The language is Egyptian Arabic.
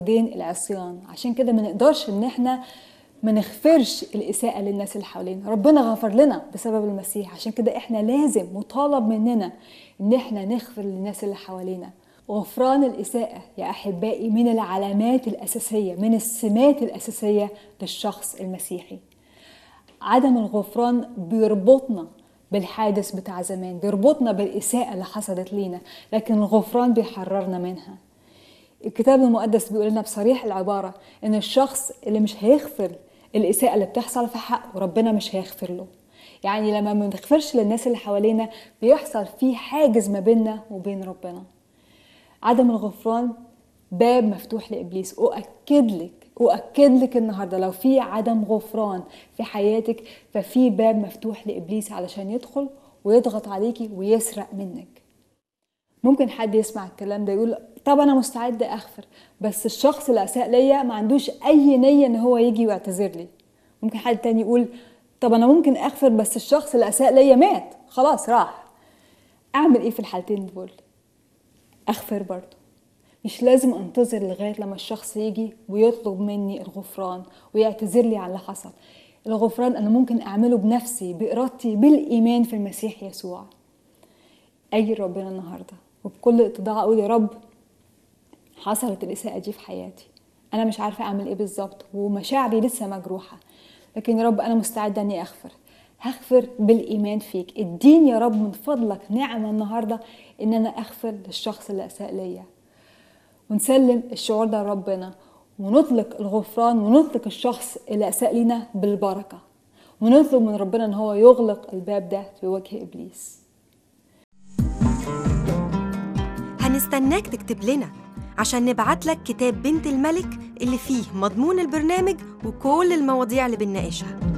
دين العصيان عشان كده ما نقدرش ان احنا ما نغفرش الإساءة للناس اللي حوالينا ربنا غفر لنا بسبب المسيح عشان كده احنا لازم مطالب مننا ان احنا نغفر للناس اللي حوالينا غفران الإساءة يا أحبائي من العلامات الأساسية من السمات الأساسية للشخص المسيحي عدم الغفران بيربطنا بالحادث بتاع زمان بيربطنا بالإساءة اللي حصلت لينا لكن الغفران بيحررنا منها الكتاب المقدس بيقول لنا بصريح العبارة إن الشخص اللي مش هيغفر الإساءة اللي بتحصل في حقه ربنا مش هيغفر له يعني لما ما بنغفرش للناس اللي حوالينا بيحصل في حاجز ما بيننا وبين ربنا عدم الغفران باب مفتوح لإبليس أؤكد لك أؤكد لك النهاردة لو في عدم غفران في حياتك ففي باب مفتوح لإبليس علشان يدخل ويضغط عليكي ويسرق منك ممكن حد يسمع الكلام ده يقول طب انا مستعد اغفر بس الشخص اللي اساء ليا ما عندوش اي نيه ان هو يجي ويعتذر لي ممكن حد تاني يقول طب انا ممكن اغفر بس الشخص اللي اساء ليا مات خلاص راح اعمل ايه في الحالتين دول اغفر برضه مش لازم انتظر لغايه لما الشخص يجي ويطلب مني الغفران ويعتذر لي على اللي حصل الغفران انا ممكن اعمله بنفسي بارادتي بالايمان في المسيح يسوع اجي ربنا النهارده وبكل اتضاع اقول يا رب حصلت الاساءه دي في حياتي انا مش عارفه اعمل ايه بالظبط ومشاعري لسه مجروحه لكن يا رب انا مستعده اني اغفر هغفر بالايمان فيك اديني يا رب من فضلك نعمه النهارده ان انا اغفر للشخص اللي اساء ليا ونسلم الشعور ده لربنا ونطلق الغفران ونطلق الشخص اللي اساء لينا بالبركه ونطلب من ربنا ان هو يغلق الباب ده في وجه ابليس هنستناك تكتب لنا عشان نبعت لك كتاب بنت الملك اللي فيه مضمون البرنامج وكل المواضيع اللي بنناقشها